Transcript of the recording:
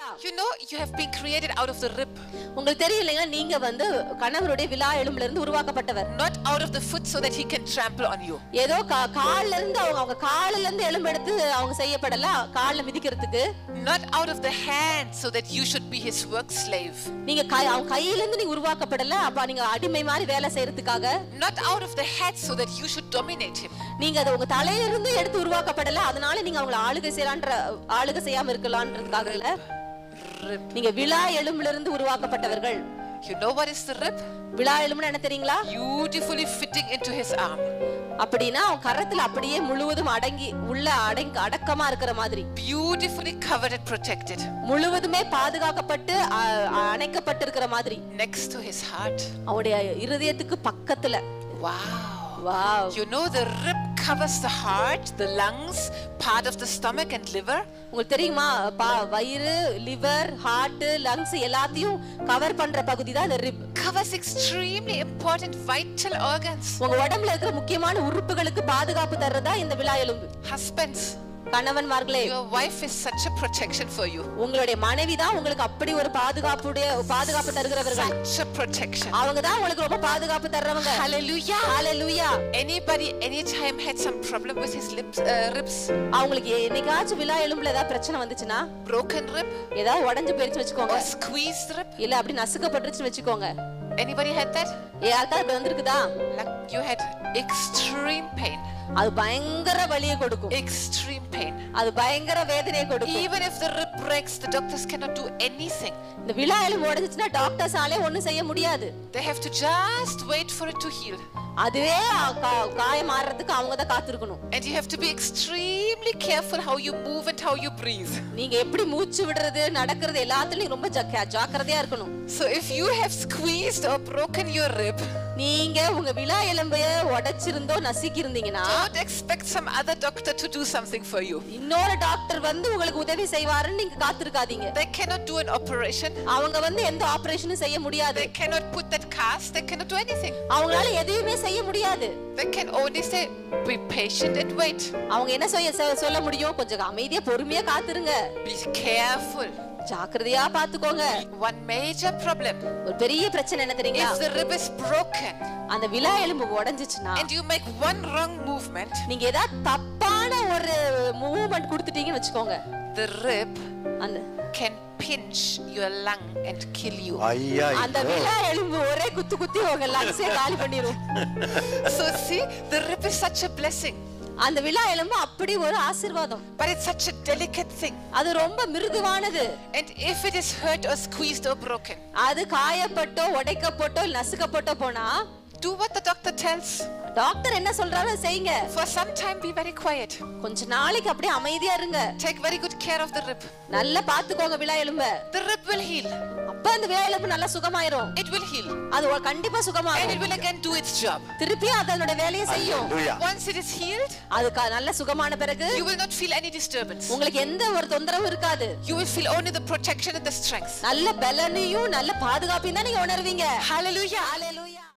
You know, you have been created out of the rib, உங்களுக்கு தெரியும் இல்லைங்களா நீங்க வந்து கணவருடைய விழா எலும்புல இருந்து உருவாக்கப்பட்டவர் not out of the foot so that he can trample on you. ஏதோ கா- கால்ல இருந்து அவங்க அவங்க காலில இருந்து எலும்பு எடுத்து அவங்க செய்யப்படல கால்ல மிதிக்கிறதுக்கு Not out of the hand so that you should be his work slave. நீங்க கை அவங்க கையில இருந்து நீங்க உருவாக்கப்படல அப்ப நீங்க அடிமை மாதிரி வேலை செய்யறதுக்காக Not out of the head so that you should dominate him. நீங்க அதை உங்க தலையில இருந்து எடுத்து உருவாக்கப்படல அதனால நீங்க அவங்கள ஆளுகை செய்யலான்ற ஆளுகை செய்யாம இருக்கலான்றதுக்காக இல்ல Rib. நீங்க விழா எலும்புல இருந்து உருவாக்கப்பட்டவர்கள் You know what is the rib? விழா எலும்புன்னு என்ன தெரியுங்களா Beautifully fitting into his arm. அப்படின்னா அவன் கரத்துல அப்படியே முழுவதும் அடங்கி உள்ள அடங்கி அடக்கமா இருக்கிற மாதிரி Beautifully covered and protected. முழுவதுமே பாதுகாக்கப்பட்டு அ- அணைக்கப்பட்டு இருக்கிற மாதிரி Next to his heart. அவனுடைய இருதயத்துக்கு பக்கத்துல Wow. Wow You know the rib covers the heart, the lungs, part of the stomach and liver. உங்களுக்கு தெரியுமா பா- வயிறு லிவர் ஹார்ட் லங்ஸ் எல்லாத்தையும் கவர் பண்ற பகுதி தான் இந்த rib Covers extremely important vital organs. உங்க உடம்புல இருக்கிற முக்கியமான உறுப்புகளுக்கு பாதுகாப்பு தர்றதா இந்த விழா எலும்பு Husbands, கணவன்மார்களே your wife is such a protection for you. உங்களுடைய மனைவி தான் உங்களுக்கு அப்படி ஒரு பாதுகாப்புடைய பாதுகாப்பு தருகிறவர்கள் Such a protection. அவங்க தான் உங்களுக்கு ரொம்ப பாதுகாப்பு தர்றவங்க Hallelujah. Hallelujah Anybody, anytime had some problem with his lips, uh, ribs, அவங்களுக்கு என்னைக்காச்சும் விழா எலும்புல ஏதாவது பிரச்சனை வந்துச்சுன்னா broken rib, ஏதாவது உடைஞ்சு போயிருச்சு வச்சுக்கோங்க or squeezed rib? இல்ல அப்படி நசுக்கப்பட்டுருச்சுன்னு வச்சுக்கோங்க Anybody had that? யாருக்காவது இப்படி வந்திருக்குதா Like you had extreme pain. அது பயங்கர வலியை கொடுக்கும் Extreme pain. அது பயங்கர வேதனையை கொடுக்கும் Even if the rib breaks, the doctors cannot do anything. இந்த விழா எலும்பு உடைஞ்சிச்சுன்னா டாக்டர்ஸாலே ஒண்ணும் செய்ய முடியாது They have to just wait for it to heal. அதுவே அ- கா- காயம் மாறுறதுக்கு அவங்க தான் காத்திருக்கணும் And you have to be extremely careful how you move and how you breathe. நீங்க எப்படி மூச்சு விடுறது நடக்கிறது எல்லாத்துலயும் ரொம்ப ஜா- ஜாக்கிரதையா இருக்கணும் So if you have squeezed or broken your rib, நீங்க உங்க விழா எலும்பைய உடைச்சிருந்தோ நசுக்கி இருந்தீங்கன்னா don't expect some other doctor to do something for you. இன்னொரு டாக்டர் வந்து உங்களுக்கு உதவி செய்வாருன்னு நீங்க காத்திருக்காதீங்க They cannot do an operation. அவங்க வந்து எந்த ஆபரேஷனும் செய்ய முடியாது They cannot put that cast. They cannot do anything. அவங்களால எதுவுமே செய்ய முடியாது They can only say, be patient and wait. அவங்க என்ன செய்ய சொ- சொல்ல முடியும் கொஞ்சம் அமைதியா பொறுமையா காத்துருங்க Be careful. ஜாக்கிரதையா பாத்துக்கோங்க One major problem. ஒரு பெரிய பிரச்சனை என்ன தெரியுங்களா If the rib is broken அந்த விழா எலும்பு உடைஞ்சிச்சுன்னா and you make one wrong movement, நீங்க ஏதாவது தப்பான ஒரு மூவ்மெண்ட் கொடுத்துட்டீங்கன்னு வச்சுக்கோங்க the rib அந்த can pinch your lung and kill you. ஐயா அந்த விழா எலும்பு ஒரே குத்து குத்தி உங்க லங்ஸே காலி பண்ணிரும் So see, the rib is such a blessing, அந்த விழா எலும்பு அப்படி ஒரு ஆசீர்வாதம் but it's such a delicate thing. அது ரொம்ப மிருதுவானது And if it is hurt or squeezed or broken, அது காயப்பட்டோ உடைக்கப்பட்டோ நசுக்கப்பட்டோ போனா do what the doctor tells. Doctor என்ன சொல்றாரோ அதை செய்யுங்க For some time, be very quiet. கொஞ்ச நாளைக்கு அப்படியே அமைதியா இருங்க Take very good care of the rib. நல்லா பாத்துக்கோங்க விழா எலும்ப The rib will heal. அப்ப அந்த விழா எலும்பு நல்லா சுகமாயிரும் It will heal. அது ஒரு- கண்டிப்பா And it சுகமாயிரும் will again do its job. திருப்பி அது அதனோட வேலையை செய்யும் Hallelujah. Once it is healed, அது க- நல்ல சுகமான பிறகு you will not feel any disturbance. உங்களுக்கு எந்த ஒரு தொந்தரவும் இருக்காது You will feel only the protection and the strength. நல்ல பலனையும் நல்ல பாதுகாப்பையும் தான் நீங்க உணர்வீங்க Hallelujah. Hallelujah.